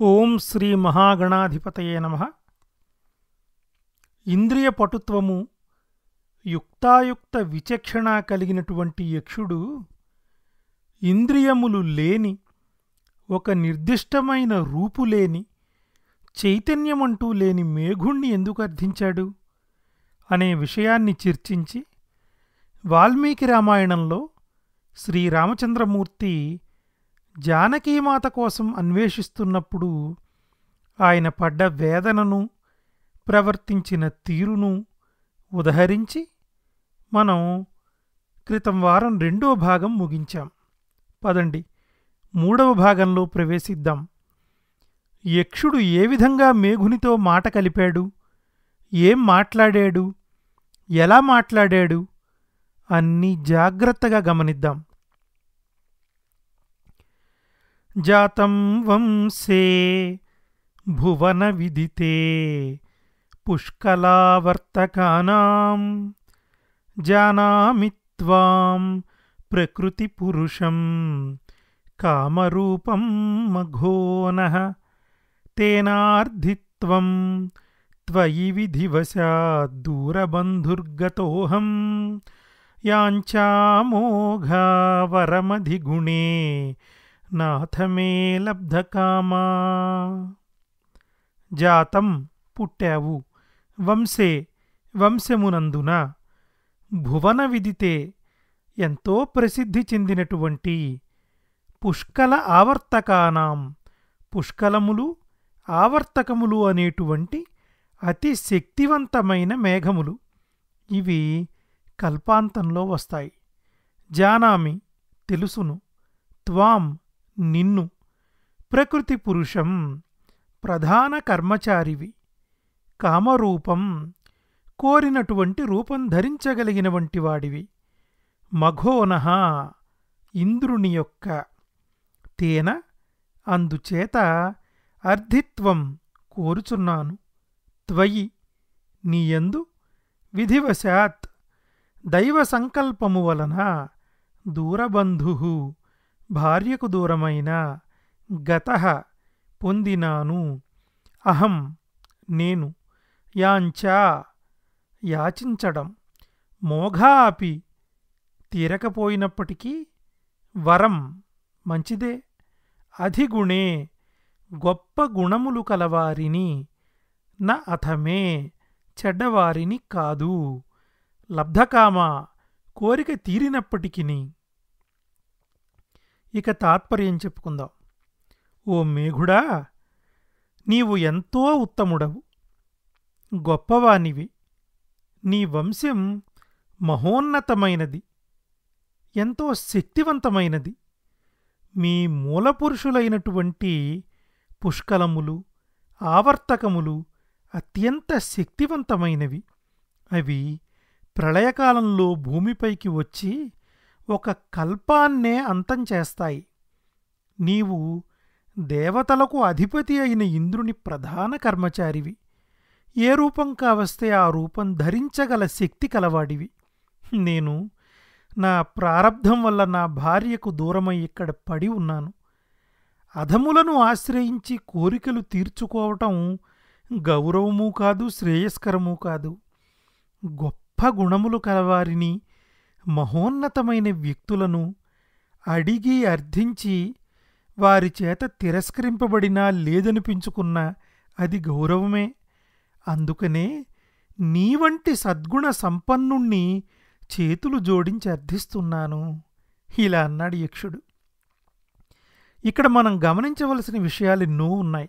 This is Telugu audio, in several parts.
ఓం శ్రీ మహాగణాధిపతయే నమ ఇంద్రియ పటుత్వము యుక్తాయుక్త విచక్షణ కలిగినటువంటి యక్షుడు ఇంద్రియములు లేని ఒక నిర్దిష్టమైన రూపు లేని చైతన్యమంటూ లేని మేఘుణ్ణి ఎందుకు అర్థించాడు అనే విషయాన్ని చర్చించి వాల్మీకి రామాయణంలో శ్రీరామచంద్రమూర్తి జానకీమాత కోసం అన్వేషిస్తున్నప్పుడు ఆయన పడ్డ వేదనను ప్రవర్తించిన తీరును ఉదహరించి మనం క్రితం వారం రెండో భాగం ముగించాం పదండి మూడవ భాగంలో ప్రవేశిద్దాం యక్షుడు ఏ విధంగా మేఘునితో మాట కలిపాడు ఏం మాట్లాడాడు ఎలా మాట్లాడాడు అన్నీ జాగ్రత్తగా గమనిద్దాం జాతం వంశే భువన విదితే పుష్కలావర్తకానాం జానామి త్వాం ప్రకృతిపురుషం కామరూపం మఘోనః తేనార్ధిత్వం త్వయి విధివశాద్దూరబంధుర్గతోహం యాంచామోఘావరమధిగుణే నాథ మే లబ్ధకామా జాతం పుట్టావు వంశే వంశమునందున భువన విదితే ఎంతో ప్రసిద్ధి చెందినటువంటి పుష్కల ఆవర్తకానాం పుష్కలములు ఆవర్తకములు అనేటువంటి అతి శక్తివంతమైన మేఘములు ఇవి కల్పాంతంలో వస్తాయి జానామి తెలుసును త్వాం నిన్ను ప్రకృతి పురుషం ప్రధాన కర్మచారివి కామరూపం కోరినటువంటి రూపం ధరించగలిగినవంటి వాడివి మఘోనః ఇంద్రుని యొక్క తేన అందుచేత అర్ధిత్వం కోరుచున్నాను త్వయి నీయందు విధివశాత్ దైవ సంకల్పము వలన దూరబంధు భార్యకు దూరమైన గత పొందినాను అహం నేను యాంచా యాచించడం మోఘా అపి తీరకపోయినప్పటికీ వరం మంచిదే అధిగుణే గొప్ప గుణములు కలవారిని న అథమే చెడ్డవారిని కాదు లబ్ధకామ కోరిక తీరినప్పటికిని ఇక తాత్పర్యం చెప్పుకుందాం ఓ మేఘుడా నీవు ఎంతో ఉత్తముడవు గొప్పవానివి నీ వంశం మహోన్నతమైనది ఎంతో శక్తివంతమైనది మీ మూలపురుషులైనటువంటి పుష్కలములు ఆవర్తకములు అత్యంత శక్తివంతమైనవి అవి ప్రళయకాలంలో భూమిపైకి వచ్చి ఒక కల్పాన్నే అంతం చేస్తాయి నీవు దేవతలకు అధిపతి అయిన ఇంద్రుని ప్రధాన కర్మచారివి ఏ రూపం కావస్తే ఆ రూపం ధరించగల శక్తి కలవాడివి నేను నా ప్రారబ్ధం వల్ల నా భార్యకు దూరమై ఇక్కడ పడి ఉన్నాను అధములను ఆశ్రయించి కోరికలు తీర్చుకోవటం గౌరవము కాదు శ్రేయస్కరము కాదు గొప్ప గుణములు కలవారిని మహోన్నతమైన వ్యక్తులను అడిగి అర్థించి వారి చేత తిరస్కరింపబడినా లేదనిపించుకున్నా అది గౌరవమే అందుకనే నీవంటి సద్గుణ సంపన్నుణ్ణి చేతులు జోడించి అర్థిస్తున్నాను ఇలా అన్నాడు యక్షుడు ఇక్కడ మనం గమనించవలసిన విషయాలు ఎన్నో ఉన్నాయి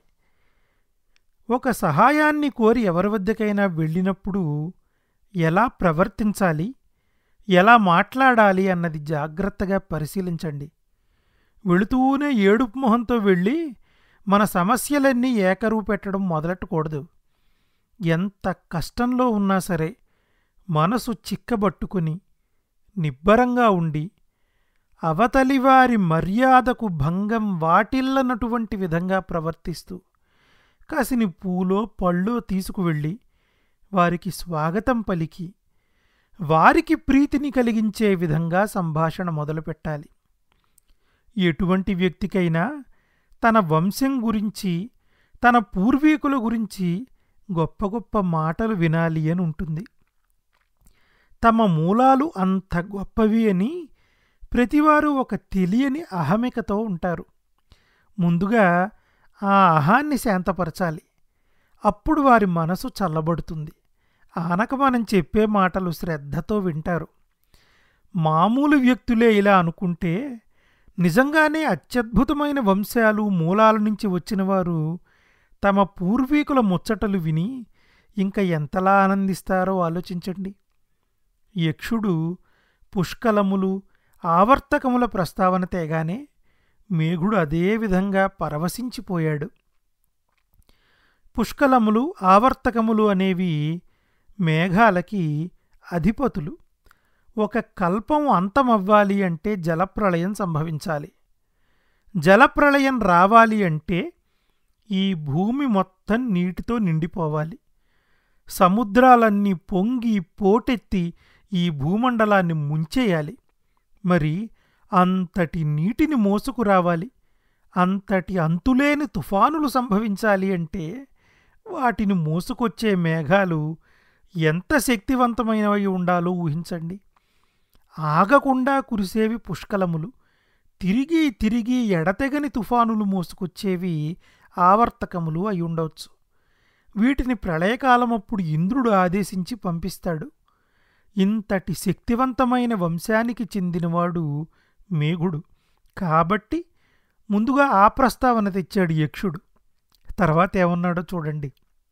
ఒక సహాయాన్ని కోరి ఎవరి వద్దకైనా వెళ్ళినప్పుడు ఎలా ప్రవర్తించాలి ఎలా మాట్లాడాలి అన్నది జాగ్రత్తగా పరిశీలించండి వెళుతూనే ఏడుపు మొహంతో వెళ్ళి మన సమస్యలన్నీ ఏకరువు పెట్టడం మొదలెట్టకూడదు ఎంత కష్టంలో ఉన్నా సరే మనసు చిక్కబట్టుకుని నిబ్బరంగా ఉండి అవతలివారి మర్యాదకు భంగం వాటిల్లనటువంటి విధంగా ప్రవర్తిస్తూ కాసిని పూలో పళ్ళో తీసుకువెళ్ళి వారికి స్వాగతం పలికి వారికి ప్రీతిని కలిగించే విధంగా సంభాషణ మొదలుపెట్టాలి ఎటువంటి వ్యక్తికైనా తన వంశం గురించి తన పూర్వీకుల గురించి గొప్ప గొప్ప మాటలు వినాలి అని ఉంటుంది తమ మూలాలు అంత గొప్పవి అని ప్రతివారు ఒక తెలియని అహమికతో ఉంటారు ముందుగా ఆ అహాన్ని శాంతపరచాలి అప్పుడు వారి మనసు చల్లబడుతుంది ఆనక మనం చెప్పే మాటలు శ్రద్ధతో వింటారు మామూలు వ్యక్తులే ఇలా అనుకుంటే నిజంగానే అత్యద్భుతమైన వంశాలు మూలాల నుంచి వచ్చినవారు తమ పూర్వీకుల ముచ్చటలు విని ఇంకా ఎంతలా ఆనందిస్తారో ఆలోచించండి యక్షుడు పుష్కలములు ఆవర్తకముల ప్రస్తావన తేగానే మేఘుడు అదే విధంగా పరవశించిపోయాడు పుష్కలములు ఆవర్తకములు అనేవి మేఘాలకి అధిపతులు ఒక కల్పం అంతమవ్వాలి అంటే జలప్రళయం సంభవించాలి జలప్రళయం రావాలి అంటే ఈ భూమి మొత్తం నీటితో నిండిపోవాలి సముద్రాలన్నీ పొంగి పోటెత్తి ఈ భూమండలాన్ని ముంచేయాలి మరి అంతటి నీటిని మోసుకురావాలి అంతటి అంతులేని తుఫానులు సంభవించాలి అంటే వాటిని మోసుకొచ్చే మేఘాలు ఎంత శక్తివంతమైనవి ఉండాలో ఊహించండి ఆగకుండా కురిసేవి పుష్కలములు తిరిగి తిరిగి ఎడతెగని తుఫానులు మోసుకొచ్చేవి ఆవర్తకములు అయి ఉండవచ్చు వీటిని ప్రళయకాలమప్పుడు ఇంద్రుడు ఆదేశించి పంపిస్తాడు ఇంతటి శక్తివంతమైన వంశానికి చెందినవాడు మేఘుడు కాబట్టి ముందుగా ఆ ప్రస్తావన తెచ్చాడు యక్షుడు తర్వాత ఏమన్నాడో చూడండి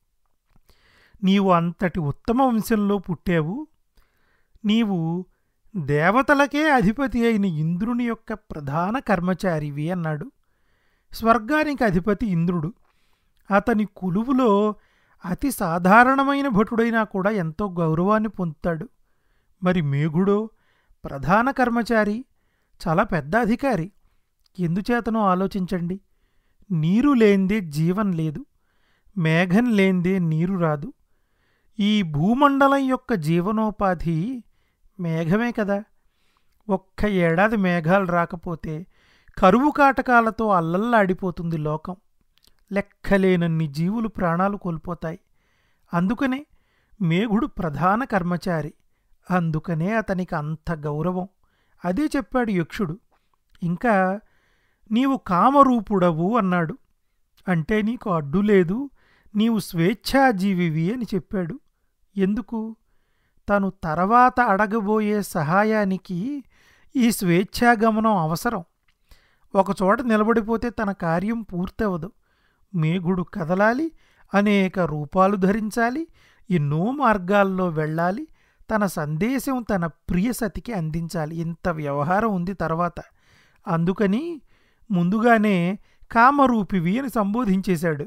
నీవు అంతటి ఉత్తమ వంశంలో పుట్టావు నీవు దేవతలకే అధిపతి అయిన ఇంద్రుని యొక్క ప్రధాన కర్మచారివి అన్నాడు స్వర్గానికి అధిపతి ఇంద్రుడు అతని కొలువులో అతి సాధారణమైన భటుడైనా కూడా ఎంతో గౌరవాన్ని పొందుతాడు మరి మేఘుడో ప్రధాన కర్మచారి చాలా పెద్ద అధికారి ఎందుచేతనో ఆలోచించండి నీరు లేందే జీవం లేదు మేఘం లేందే నీరు రాదు ఈ భూమండలం యొక్క జీవనోపాధి మేఘమే కదా ఒక్క ఏడాది మేఘాలు రాకపోతే కరువు కాటకాలతో అల్లల్లాడిపోతుంది లోకం లెక్కలేనన్ని జీవులు ప్రాణాలు కోల్పోతాయి అందుకనే మేఘుడు ప్రధాన కర్మచారి అందుకనే అతనికి అంత గౌరవం అదే చెప్పాడు యక్షుడు ఇంకా నీవు కామరూపుడవు అన్నాడు అంటే నీకు అడ్డు లేదు నీవు స్వేచ్ఛాజీవివి అని చెప్పాడు ఎందుకు తను తర్వాత అడగబోయే సహాయానికి ఈ స్వేచ్ఛాగమనం అవసరం ఒకచోట నిలబడిపోతే తన కార్యం పూర్తవదు మేఘుడు కదలాలి అనేక రూపాలు ధరించాలి ఎన్నో మార్గాల్లో వెళ్ళాలి తన సందేశం తన ప్రియసతికి అందించాలి ఇంత వ్యవహారం ఉంది తర్వాత అందుకని ముందుగానే కామరూపివి అని సంబోధించేశాడు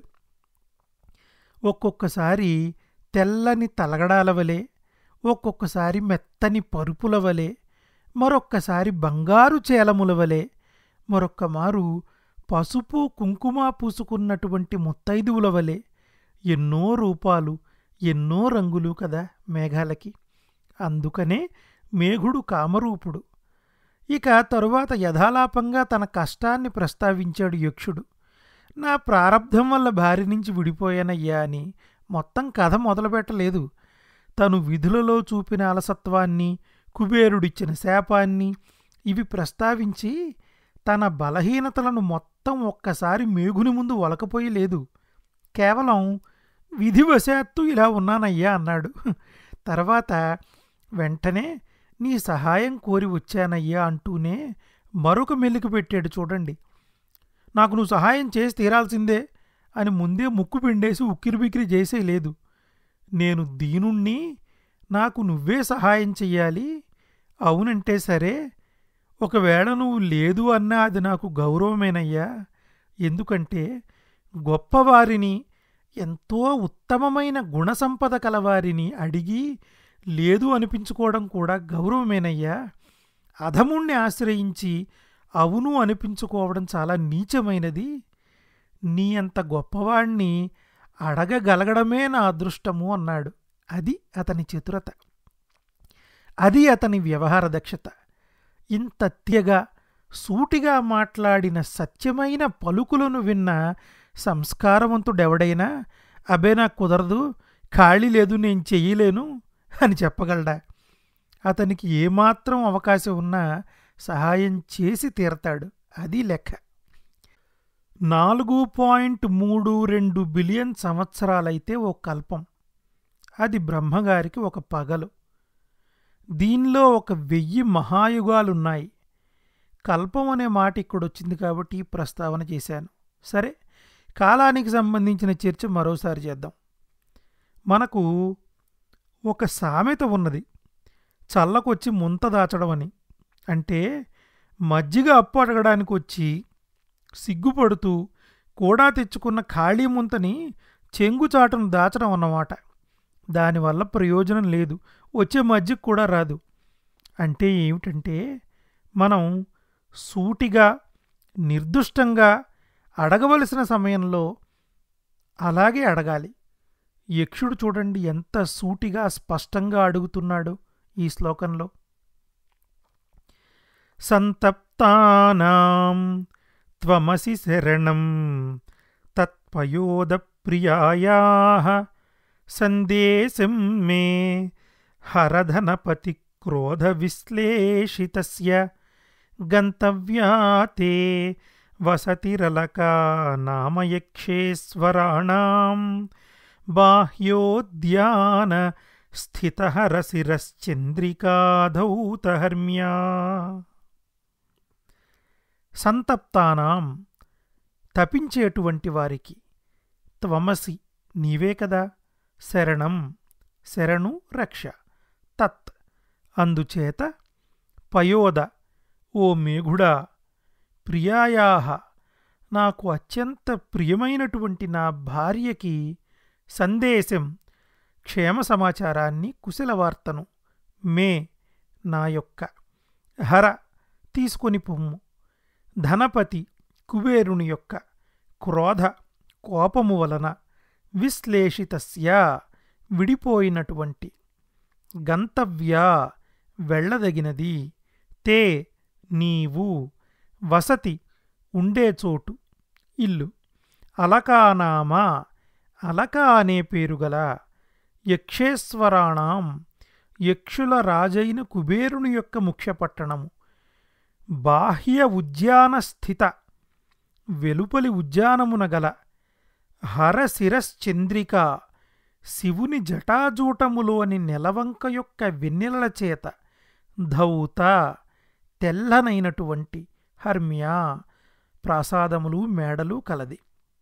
ఒక్కొక్కసారి తెల్లని తలగడాల వలె ఒక్కొక్కసారి మెత్తని పరుపుల వలె మరొక్కసారి బంగారు చేలముల వలె మరొక్క మారు పసుపు కుంకుమ పూసుకున్నటువంటి ముత్తైదువుల వలె ఎన్నో రూపాలు ఎన్నో రంగులు కదా మేఘాలకి అందుకనే మేఘుడు కామరూపుడు ఇక తరువాత యథాలాపంగా తన కష్టాన్ని ప్రస్తావించాడు యక్షుడు నా ప్రారబ్ధం వల్ల భార్య నుంచి విడిపోయానయ్యా అని మొత్తం కథ మొదలుపెట్టలేదు తను విధులలో చూపిన అలసత్వాన్ని కుబేరుడిచ్చిన శాపాన్ని ఇవి ప్రస్తావించి తన బలహీనతలను మొత్తం ఒక్కసారి మేఘుని ముందు ఒలకపోయి లేదు కేవలం విధివశాత్తు ఇలా ఉన్నానయ్యా అన్నాడు తర్వాత వెంటనే నీ సహాయం కోరి వచ్చానయ్యా అంటూనే మరొక మెలిక పెట్టాడు చూడండి నాకు నువ్వు సహాయం చేసి తీరాల్సిందే అని ముందే ముక్కు పిండేసి ఉక్కిరిబిక్కిరి చేసే లేదు నేను దీనుణ్ణి నాకు నువ్వే సహాయం చెయ్యాలి అవునంటే సరే ఒకవేళ నువ్వు లేదు అన్నా అది నాకు గౌరవమేనయ్యా ఎందుకంటే గొప్పవారిని ఎంతో ఉత్తమమైన గుణసంపద కలవారిని అడిగి లేదు అనిపించుకోవడం కూడా గౌరవమేనయ్యా అధముణ్ణి ఆశ్రయించి అవును అనిపించుకోవడం చాలా నీచమైనది నీ అంత గొప్పవాణ్ణి అడగగలగడమే నా అదృష్టము అన్నాడు అది అతని చతురత అది అతని వ్యవహార దక్షత ఇంత తెగ సూటిగా మాట్లాడిన సత్యమైన పలుకులను విన్న సంస్కారవంతుడెవడైనా అబే నాకు కుదరదు ఖాళీ లేదు నేను చెయ్యలేను అని చెప్పగలడా అతనికి ఏమాత్రం అవకాశం ఉన్నా సహాయం చేసి తీరతాడు అది లెక్క నాలుగు పాయింట్ మూడు రెండు బిలియన్ సంవత్సరాలైతే ఓ కల్పం అది బ్రహ్మగారికి ఒక పగలు దీనిలో ఒక వెయ్యి మహాయుగాలున్నాయి కల్పం అనే మాట ఇక్కడొచ్చింది కాబట్టి ఈ ప్రస్తావన చేశాను సరే కాలానికి సంబంధించిన చర్చ మరోసారి చేద్దాం మనకు ఒక సామెత ఉన్నది చల్లకొచ్చి ముంత దాచడం అని అంటే మజ్జిగ అప్పు అడగడానికి వచ్చి సిగ్గుపడుతూ కూడా తెచ్చుకున్న ఖాళీ ముంతని చెంగుచాటును దాచడం అన్నమాట దానివల్ల ప్రయోజనం లేదు వచ్చే మజ్జిగ కూడా రాదు అంటే ఏమిటంటే మనం సూటిగా నిర్దుష్టంగా అడగవలసిన సమయంలో అలాగే అడగాలి యక్షుడు చూడండి ఎంత సూటిగా స్పష్టంగా అడుగుతున్నాడు ఈ శ్లోకంలో సంతప్తానాం త్వమసి శరణం తత్పయోదప్రియాయా సందేశం మే హరధనపతి క్రోధ విశ్లేషితస్య గంతవ్యా తే వసతిరలకా నామయక్షేశ్వరాణం బాహ్యోద్యాన స్థితహరశిరశ్చంద్రికాధౌతహర్మ్యా సంతప్తానాం తపించేటువంటి వారికి త్వమసి నీవే కదా శరణం శరణు రక్ష తత్ అందుచేత పయోద ఓ మేఘుడా ప్రియాయాహ నాకు అత్యంత ప్రియమైనటువంటి నా భార్యకి సందేశం క్షేమ సమాచారాన్ని కుశలవార్తను మే నా యొక్క హర తీసుకొని పొమ్ము ధనపతి కుబేరుని యొక్క క్రోధ కోపము వలన విశ్లేషితస్య విడిపోయినటువంటి గంతవ్య వెళ్ళదగినది తే నీవు వసతి ఉండే చోటు ఇల్లు అలకానామా అలక అనే పేరుగల యక్షేశ్వరాణం యక్షుల రాజైన కుబేరుని యొక్క ముఖ్య పట్టణము బాహ్య ఉద్యాన స్థిత వెలుపలి ఉద్యానమున గల హరశిరశ్చంద్రిక శివుని జటాజూటములోని నెలవంక యొక్క వెన్నెలల చేత ధౌత తెల్లనైనటువంటి హర్మ్యా ప్రాసాదములు మేడలు కలది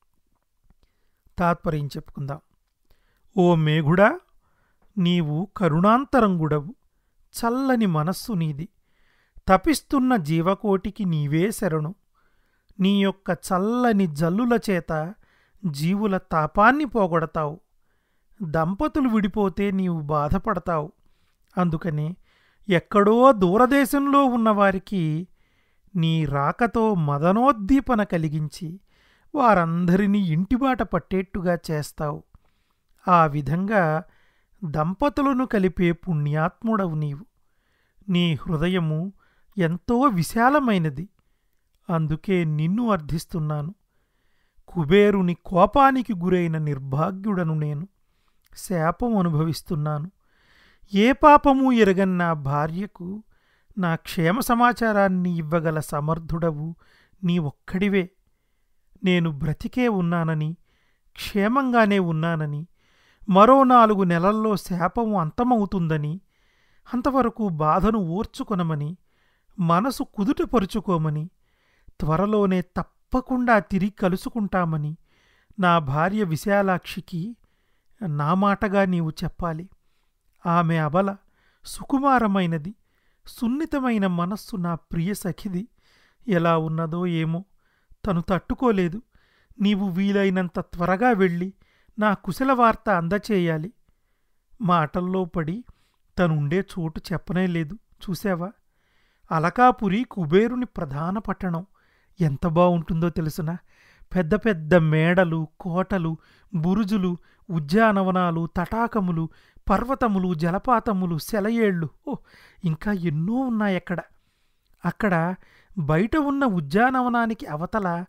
తాత్పర్యం చెప్పుకుందాం ఓ మేఘుడా నీవు కరుణాంతరంగుడవు చల్లని మనస్సు నీది తపిస్తున్న జీవకోటికి నీవే శరణు నీ యొక్క చల్లని జల్లుల చేత జీవుల తాపాన్ని పోగొడతావు దంపతులు విడిపోతే నీవు బాధపడతావు అందుకని ఎక్కడో దూరదేశంలో ఉన్నవారికి నీ రాకతో మదనోద్దీపన కలిగించి వారందరినీ ఇంటిబాట పట్టేట్టుగా చేస్తావు ఆ విధంగా దంపతులను కలిపే పుణ్యాత్ముడవు నీవు నీ హృదయము ఎంతో విశాలమైనది అందుకే నిన్ను అర్థిస్తున్నాను కుబేరుని కోపానికి గురైన నిర్భాగ్యుడను నేను శాపం అనుభవిస్తున్నాను ఏ పాపము ఎరగని నా భార్యకు నా క్షేమ సమాచారాన్ని ఇవ్వగల సమర్థుడవు నీ ఒక్కడివే నేను బ్రతికే ఉన్నానని క్షేమంగానే ఉన్నానని మరో నాలుగు నెలల్లో శాపము అంతమవుతుందని అంతవరకు బాధను ఓర్చుకొనమని మనసు కుదుటపరుచుకోమని త్వరలోనే తప్పకుండా తిరిగి కలుసుకుంటామని నా భార్య విశాలాక్షికి నా మాటగా నీవు చెప్పాలి ఆమె అబల సుకుమారమైనది సున్నితమైన మనస్సు నా ప్రియ సఖిది ఎలా ఉన్నదో ఏమో తను తట్టుకోలేదు నీవు వీలైనంత త్వరగా వెళ్ళి నా కుశల వార్త అందచేయాలి మాటల్లో పడి తనుండే చోటు చెప్పనే లేదు చూసావా అలకాపురి కుబేరుని ప్రధాన పట్టణం ఎంత బావుంటుందో తెలుసునా పెద్ద పెద్ద మేడలు కోటలు బురుజులు ఉద్యానవనాలు తటాకములు పర్వతములు జలపాతములు సెలయేళ్ళు ఓ ఇంకా ఎన్నో ఉన్నాయక్కడ అక్కడ బయట ఉన్న ఉద్యానవనానికి అవతల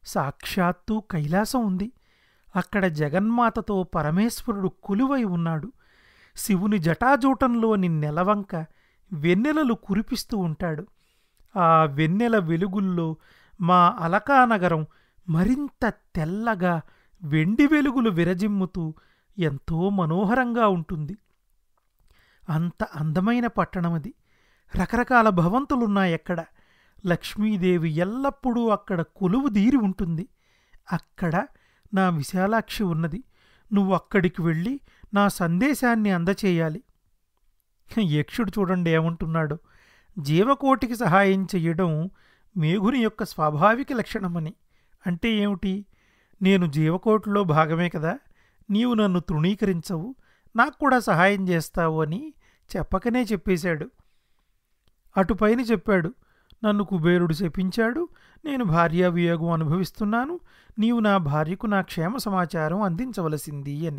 సాక్షాత్తు కైలాసం ఉంది అక్కడ జగన్మాతతో పరమేశ్వరుడు కొలువై ఉన్నాడు శివుని జటాజూటంలోని నెలవంక వెన్నెలలు కురిపిస్తూ ఉంటాడు ఆ వెన్నెల వెలుగుల్లో మా అలకానగరం మరింత తెల్లగా వెండి వెలుగులు విరజిమ్ముతూ ఎంతో మనోహరంగా ఉంటుంది అంత అందమైన పట్టణమది రకరకాల భవంతులున్నాయక్కడ లక్ష్మీదేవి ఎల్లప్పుడూ అక్కడ కొలువు దీరి ఉంటుంది అక్కడ నా విశాలాక్షి ఉన్నది నువ్వు అక్కడికి వెళ్ళి నా సందేశాన్ని అందచేయాలి యక్షుడు చూడండి ఏమంటున్నాడు జీవకోటికి సహాయం చెయ్యడం మేఘుని యొక్క స్వాభావిక లక్షణమని అంటే ఏమిటి నేను జీవకోటిలో భాగమే కదా నీవు నన్ను తృణీకరించవు నాకు కూడా సహాయం చేస్తావు అని చెప్పకనే చెప్పేశాడు అటుపైన చెప్పాడు నన్ను కుబేరుడు శపించాడు నేను భార్యావియోగం అనుభవిస్తున్నాను నీవు నా భార్యకు నా క్షేమ సమాచారం అందించవలసింది అని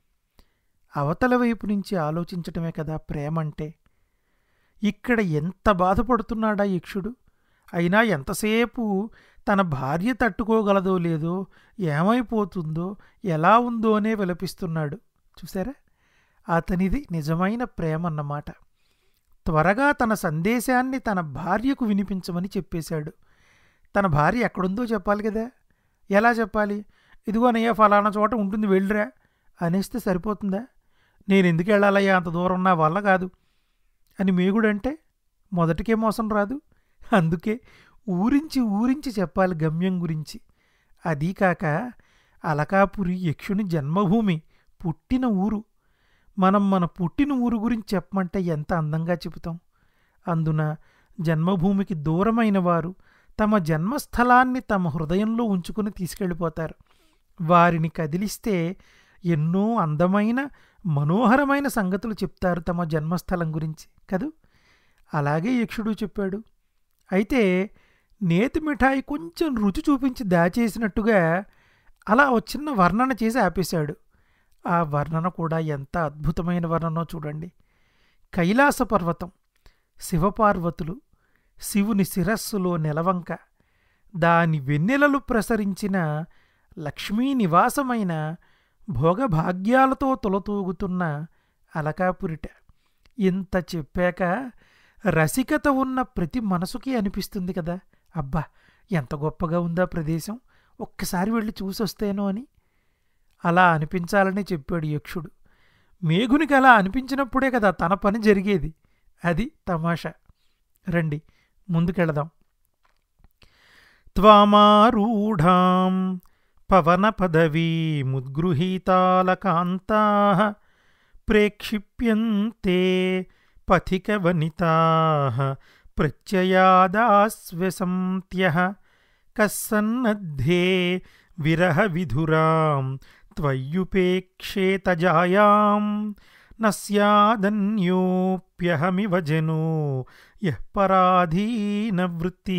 అవతల వైపు నుంచి ఆలోచించటమే కదా ప్రేమంటే ఇక్కడ ఎంత బాధపడుతున్నాడా యక్షుడు అయినా ఎంతసేపు తన భార్య తట్టుకోగలదో లేదో ఏమైపోతుందో ఎలా ఉందో అనే విలపిస్తున్నాడు చూసారా అతనిది నిజమైన ప్రేమన్నమాట త్వరగా తన సందేశాన్ని తన భార్యకు వినిపించమని చెప్పేశాడు తన భార్య ఎక్కడుందో చెప్పాలి కదా ఎలా చెప్పాలి ఇదిగోనయ్యా ఫలానా చోట ఉంటుంది వెళ్ళిరా అనేస్తే సరిపోతుందా నేను ఎందుకు వెళ్ళాలయ్యా అంత దూరం నా వల్ల కాదు అని మేగుడంటే మొదటికే మోసం రాదు అందుకే ఊరించి ఊరించి చెప్పాలి గమ్యం గురించి అదీ కాక అలకాపురి యక్షుని జన్మభూమి పుట్టిన ఊరు మనం మన పుట్టిన ఊరు గురించి చెప్పమంటే ఎంత అందంగా చెబుతాం అందున జన్మభూమికి దూరమైన వారు తమ జన్మస్థలాన్ని తమ హృదయంలో ఉంచుకుని తీసుకెళ్ళిపోతారు వారిని కదిలిస్తే ఎన్నో అందమైన మనోహరమైన సంగతులు చెప్తారు తమ జన్మస్థలం గురించి కదూ అలాగే యక్షుడు చెప్పాడు అయితే నేతి మిఠాయి కొంచెం రుచి చూపించి దాచేసినట్టుగా అలా ఓ చిన్న వర్ణన చేసి ఆపేశాడు ఆ వర్ణన కూడా ఎంత అద్భుతమైన వర్ణనో చూడండి కైలాస పర్వతం శివపార్వతులు శివుని శిరస్సులో నెలవంక దాని వెన్నెలలు ప్రసరించిన లక్ష్మీ నివాసమైన భోగభాగ్యాలతో తొలతూగుతున్న అలకాపురిట ఇంత చెప్పాక రసికత ఉన్న ప్రతి మనసుకి అనిపిస్తుంది కదా అబ్బా ఎంత గొప్పగా ఉందా ప్రదేశం ఒక్కసారి వెళ్ళి చూసొస్తేనో అని అలా అనిపించాలని చెప్పాడు యక్షుడు మేఘునికి అలా అనిపించినప్పుడే కదా తన పని జరిగేది అది తమాషా రండి ముందుకెళదాం త్వామారూఢాం పవన పదవీముద్గృహీతాలకాంతా ప్రేక్షిప్యంతే పథికవనితా ప్రత్యయాదాస్వ్యసంత్య కస్సన్నద్ధే విరహవిధురాం త్వయ్యుపేక్షేతజాయాం న స్యాదన్యోప్యహమివ జనో యః పరాధీనవృత్తి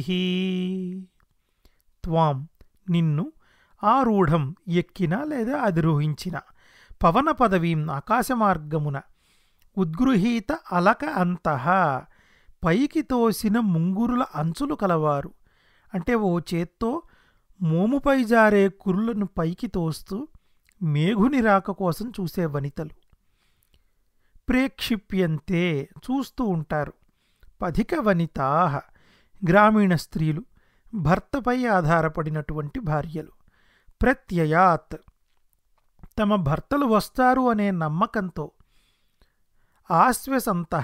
త్వాం నిన్ను ఆరూఢం ఎక్కిన లేదా అధిరోహించిన పవన పదవీం ఆకాశమార్గమున ఉద్గృహీత అలక అంతః పైకి తోసిన ముంగురుల అంచులు కలవారు అంటే ఓ చేత్తో మోముపై జారే కురులను పైకి తోస్తూ మేఘుని రాక కోసం చూసే వనితలు ప్రేక్షిప్యంతే చూస్తూ ఉంటారు పధిక వనితా గ్రామీణ స్త్రీలు భర్తపై ఆధారపడినటువంటి భార్యలు ప్రత్యయాత్ తమ భర్తలు వస్తారు అనే నమ్మకంతో ఆశ్వసంత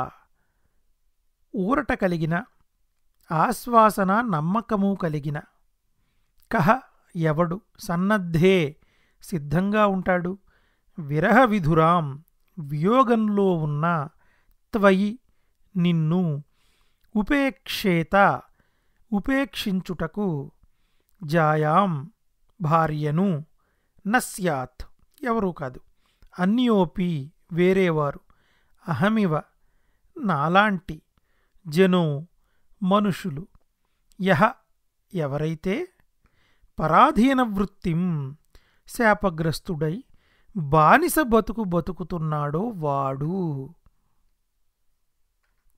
ఊరట కలిగిన ఆశ్వాసన నమ్మకము కలిగిన కహ ఎవడు సన్నద్ధే సిద్ధంగా ఉంటాడు విరహ విధురాం వియోగంలో ఉన్న త్వయి నిన్ను ఉపేక్షేత ఉపేక్షించుటకు జాయాం భార్యను నస్యాత్ ఎవరూ కాదు అన్యోపి వేరేవారు అహమివ నాలాంటి జనో మనుషులు యహ ఎవరైతే పరాధీన వృత్తిం శాపగ్రస్తుడై బానిస బతుకు బతుకుతున్నాడో వాడు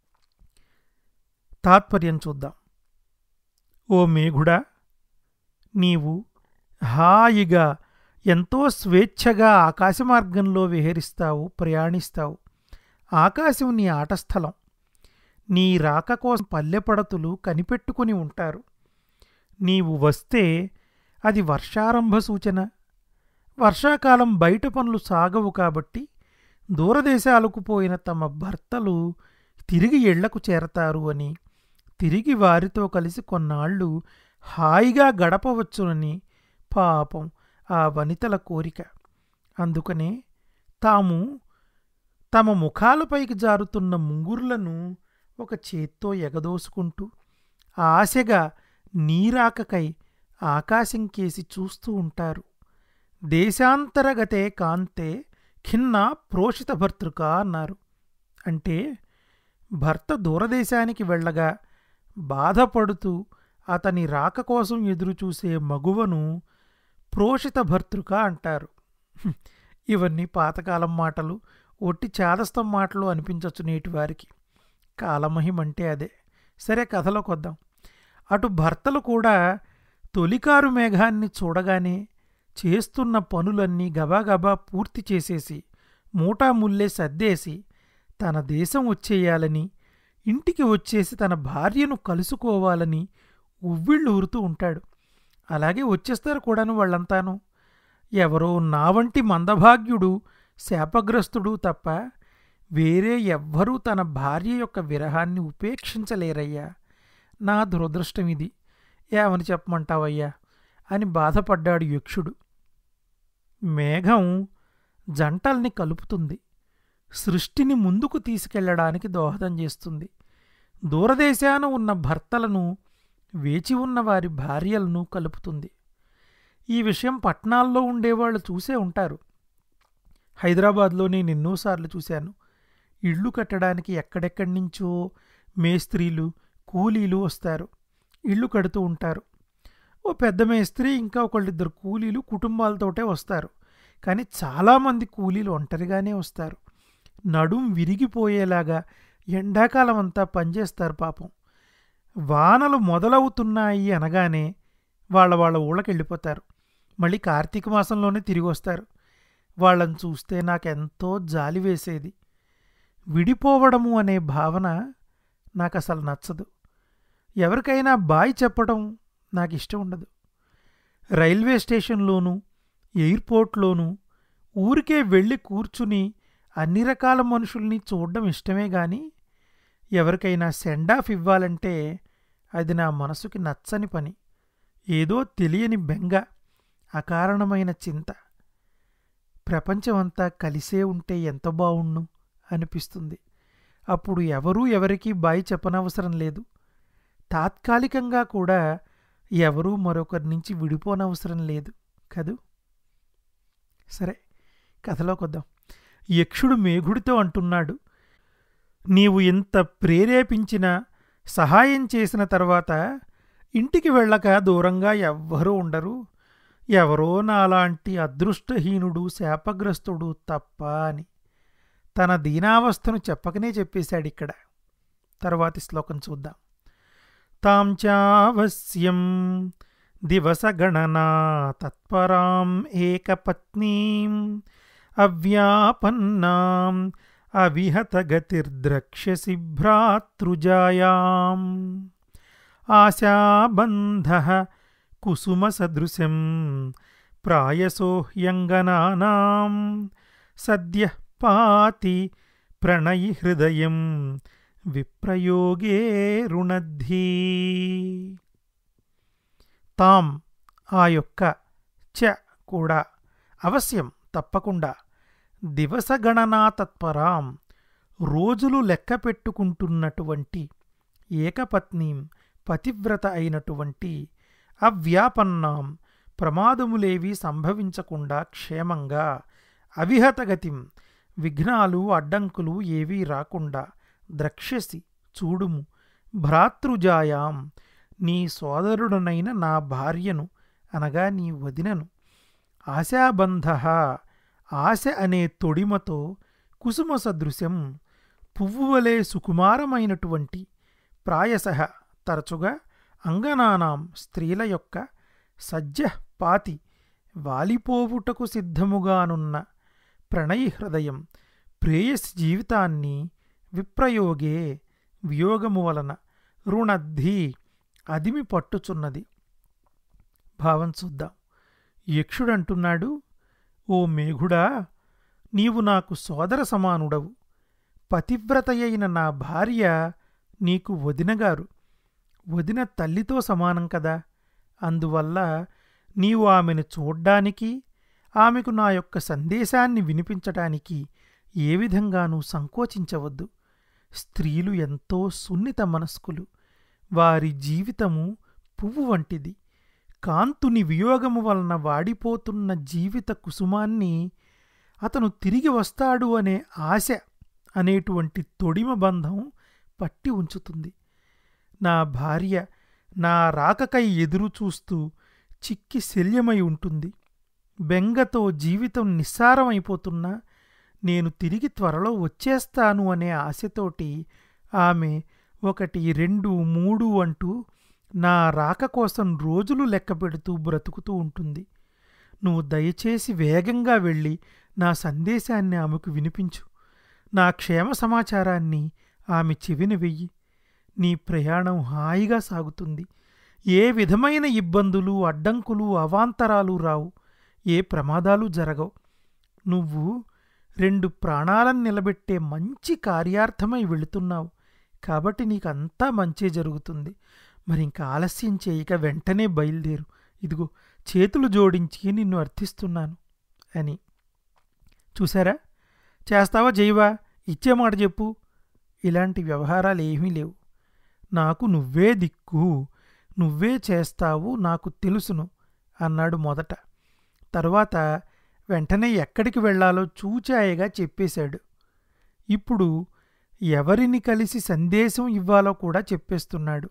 తాత్పర్యం చూద్దాం ఓ మేఘుడా నీవు హాయిగా ఎంతో స్వేచ్ఛగా ఆకాశమార్గంలో విహరిస్తావు ప్రయాణిస్తావు ఆకాశం నీ ఆటస్థలం నీ రాక కోసం పల్లెపడతులు కనిపెట్టుకుని ఉంటారు నీవు వస్తే అది వర్షారంభ సూచన వర్షాకాలం బయట పనులు సాగవు కాబట్టి దూరదేశాలకు పోయిన తమ భర్తలు తిరిగి ఇళ్లకు చేరతారు అని తిరిగి వారితో కలిసి కొన్నాళ్ళు హాయిగా గడపవచ్చునని పాపం ఆ వనితల కోరిక అందుకనే తాము తమ ముఖాలపైకి జారుతున్న ముంగురులను ఒక చేత్తో ఎగదోసుకుంటూ ఆశగా నీరాకకై ఆకాశం కేసి చూస్తూ ఉంటారు దేశాంతరగతే కాంతే ఖిన్న ప్రోషిత భర్తృక అన్నారు అంటే భర్త దూరదేశానికి వెళ్ళగా బాధపడుతూ అతని రాక కోసం ఎదురుచూసే మగువను ప్రోషిత భర్తృక అంటారు హ్మ్. ఇవన్నీ పాతకాలం మాటలు ఒట్టి చాదస్తం మాటలు అనిపించవచ్చు నేటి వారికి కాలమహిమంటే అదే సరే కథలోకి వద్దాం అటు భర్తలు కూడా తొలికారు మేఘాన్ని చూడగానే చేస్తున్న పనులన్నీ గబాగబా పూర్తి చేసేసి మూటాముల్లే సర్దేసి తన దేశం వచ్చేయాలని ఇంటికి వచ్చేసి తన భార్యను కలుసుకోవాలని ఉవ్విళ్ళు ఊరుతూ ఉంటాడు అలాగే వచ్చేస్తారు కూడాను వాళ్ళంతాను ఎవరో నా వంటి మందభాగ్యుడు శాపగ్రస్తుడు తప్ప వేరే ఎవ్వరూ తన భార్య యొక్క విరహాన్ని ఉపేక్షించలేరయ్యా నా దురదృష్టం ఇది ఏమని చెప్పమంటావయ్యా అని బాధపడ్డాడు యక్షుడు మేఘం జంటల్ని కలుపుతుంది సృష్టిని ముందుకు తీసుకెళ్లడానికి దోహదం చేస్తుంది దూరదేశాన ఉన్న భర్తలను వేచి ఉన్న వారి భార్యలను కలుపుతుంది ఈ విషయం పట్నాల్లో ఉండేవాళ్ళు చూసే ఉంటారు హైదరాబాద్లో నేను ఎన్నోసార్లు చూశాను ఇళ్ళు కట్టడానికి ఎక్కడెక్కడి నుంచో మేస్త్రీలు కూలీలు వస్తారు ఇళ్ళు కడుతూ ఉంటారు ఓ పెద్ద మేస్త్రి ఇంకా ఒకళ్ళిద్దరు కూలీలు కుటుంబాలతోటే వస్తారు కానీ చాలామంది కూలీలు ఒంటరిగానే వస్తారు నడుం విరిగిపోయేలాగా ఎండాకాలం అంతా పనిచేస్తారు పాపం వానలు మొదలవుతున్నాయి అనగానే వాళ్ళ వాళ్ళ ఊళ్ళకి వెళ్ళిపోతారు మళ్ళీ కార్తీక మాసంలోనే తిరిగి వస్తారు వాళ్ళని చూస్తే నాకెంతో జాలి వేసేది విడిపోవడము అనే భావన నాకు అసలు నచ్చదు ఎవరికైనా బాయ్ చెప్పడం నాకు ఇష్టం ఉండదు రైల్వే స్టేషన్లోనూ ఎయిర్పోర్ట్లోనూ ఊరికే వెళ్ళి కూర్చుని అన్ని రకాల మనుషుల్ని చూడడం ఇష్టమే గాని ఎవరికైనా సెండాఫ్ ఇవ్వాలంటే అది నా మనసుకి నచ్చని పని ఏదో తెలియని బెంగ అకారణమైన చింత ప్రపంచమంతా కలిసే ఉంటే ఎంత బావుణ్ణు అనిపిస్తుంది అప్పుడు ఎవరూ ఎవరికీ బాయి చెప్పనవసరం లేదు తాత్కాలికంగా కూడా ఎవరూ మరొకరి నుంచి విడిపోనవసరం లేదు కదూ సరే కథలోకొద్దాం యక్షుడు మేఘుడితో అంటున్నాడు నీవు ఇంత ప్రేరేపించిన సహాయం చేసిన తర్వాత ఇంటికి వెళ్ళక దూరంగా ఎవ్వరూ ఉండరు ఎవరో నాలాంటి అదృష్టహీనుడు శాపగ్రస్తుడు తప్ప అని తన దీనావస్థను చెప్పకనే చెప్పేశాడిక్కడ తర్వాతి శ్లోకం చూద్దాం తాం చావశ్యం దివసగణనా తత్పరాం ఏకపత్నీం అవ్యాపన్నాం అవిహతగతిర్ద్రక్ష్యసి భ్రాతృజాయాం ఆశాబంధ కుసుమసదృశం ప్రాయసో హ్యంగనానాం సద్య పాతి ప్రణయి హృదయం విప్రయోగే రుణద్ధీ తాం ఆ యొక్క చ కూడా అవశ్యం తప్పకుండా దివసగణనా తత్పరాం రోజులు లెక్క పెట్టుకుంటున్నటువంటి ఏకపత్నీం పతివ్రత అయినటువంటి అవ్యాపన్నాం ప్రమాదములేవి సంభవించకుండా క్షేమంగా అవిహతగతిం విఘ్నాలు అడ్డంకులు ఏవీ రాకుండా ద్రక్ష్యసి చూడుము భ్రాతృజాయాం నీ సోదరుడనైన నా భార్యను అనగా నీ వదినను ఆశాబంధ ఆశ అనే తొడిమతో కుసుమ సదృశం పువ్వువలే సుకుమారమైనటువంటి ప్రాయశ తరచుగా అంగనానాం స్త్రీల యొక్క సజ్జ పాతి వాలిపోవుటకు సిద్ధముగానున్న ప్రణయి హృదయం ప్రేయసి జీవితాన్ని విప్రయోగే వియోగము వలన రుణద్ధి అదిమి పట్టుచున్నది భావం చూద్దాం యక్షుడంటున్నాడు ఓ మేఘుడా నీవు నాకు సోదర సమానుడవు పతివ్రతయైన నా భార్య నీకు వదినగారు వదిన తల్లితో సమానం కదా అందువల్ల నీవు ఆమెను చూడ్డానికి ఆమెకు నా యొక్క సందేశాన్ని వినిపించటానికి ఏ విధంగానూ సంకోచించవద్దు స్త్రీలు ఎంతో సున్నిత మనస్కులు వారి జీవితము పువ్వు వంటిది కాంతుని వియోగము వలన వాడిపోతున్న జీవిత కుసుమాన్ని అతను తిరిగి వస్తాడు అనే ఆశ అనేటువంటి తొడిమ బంధం పట్టి ఉంచుతుంది నా భార్య నా రాకకై ఎదురు చూస్తూ చిక్కి శల్యమై ఉంటుంది బెంగతో జీవితం నిస్సారమైపోతున్నా నేను తిరిగి త్వరలో వచ్చేస్తాను అనే ఆశతోటి ఆమె ఒకటి రెండు మూడు అంటూ నా రాక కోసం రోజులు లెక్క పెడుతూ బ్రతుకుతూ ఉంటుంది నువ్వు దయచేసి వేగంగా వెళ్ళి నా సందేశాన్ని ఆమెకు వినిపించు నా క్షేమ సమాచారాన్ని ఆమె చెవిన వెయ్యి నీ ప్రయాణం హాయిగా సాగుతుంది ఏ విధమైన ఇబ్బందులు అడ్డంకులు అవాంతరాలు రావు ఏ ప్రమాదాలు జరగవు నువ్వు రెండు ప్రాణాలను నిలబెట్టే మంచి కార్యార్థమై వెళుతున్నావు కాబట్టి నీకంతా మంచే జరుగుతుంది మరి ఇంకా ఆలస్యం చేయక వెంటనే బయలుదేరు ఇదిగో చేతులు జోడించి నిన్ను అర్థిస్తున్నాను అని చూసారా చేస్తావా జైవా ఇచ్చే మాట చెప్పు ఇలాంటి వ్యవహారాలు ఏమీ లేవు నాకు నువ్వే దిక్కు నువ్వే చేస్తావు నాకు తెలుసును అన్నాడు మొదట తరువాత వెంటనే ఎక్కడికి వెళ్లాలో చూచాయగా చెప్పేశాడు ఇప్పుడు ఎవరిని కలిసి సందేశం ఇవ్వాలో కూడా చెప్పేస్తున్నాడు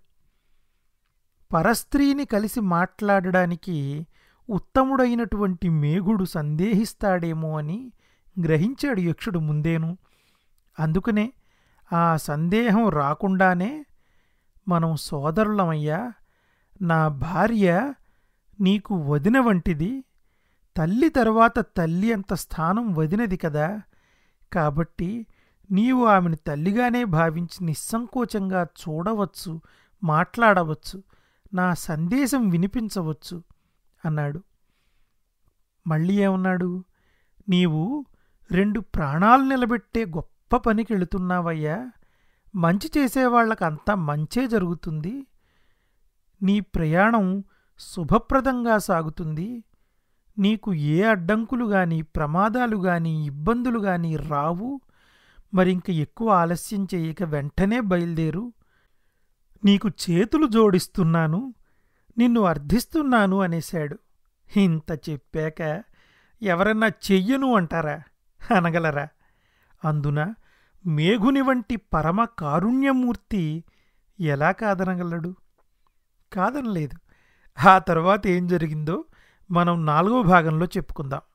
పరస్త్రీని కలిసి మాట్లాడడానికి ఉత్తముడైనటువంటి మేఘుడు సందేహిస్తాడేమో అని గ్రహించాడు యక్షుడు ముందేను అందుకనే ఆ సందేహం రాకుండానే మనం సోదరులమయ్యా నా భార్య నీకు వదిన వంటిది తల్లి తరువాత తల్లి అంత స్థానం వదినది కదా కాబట్టి నీవు ఆమెను తల్లిగానే భావించి నిస్సంకోచంగా చూడవచ్చు మాట్లాడవచ్చు నా సందేశం వినిపించవచ్చు అన్నాడు మళ్ళీ ఏమన్నాడు నీవు రెండు ప్రాణాలు నిలబెట్టే గొప్ప పనికి వెళుతున్నావయ్యా మంచి చేసేవాళ్లకంతా మంచే జరుగుతుంది నీ ప్రయాణం శుభప్రదంగా సాగుతుంది నీకు ఏ అడ్డంకులు గాని ప్రమాదాలు గాని ఇబ్బందులు గాని రావు మరింక ఎక్కువ ఆలస్యం చేయక వెంటనే బయలుదేరు నీకు చేతులు జోడిస్తున్నాను నిన్ను అర్థిస్తున్నాను అనేశాడు ఇంత చెప్పాక ఎవరన్నా చెయ్యను అంటారా అనగలరా అందున మేఘుని వంటి పరమ కారుణ్యమూర్తి ఎలా కాదనగలడు కాదనలేదు ఆ తర్వాత ఏం జరిగిందో మనం నాలుగో భాగంలో చెప్పుకుందాం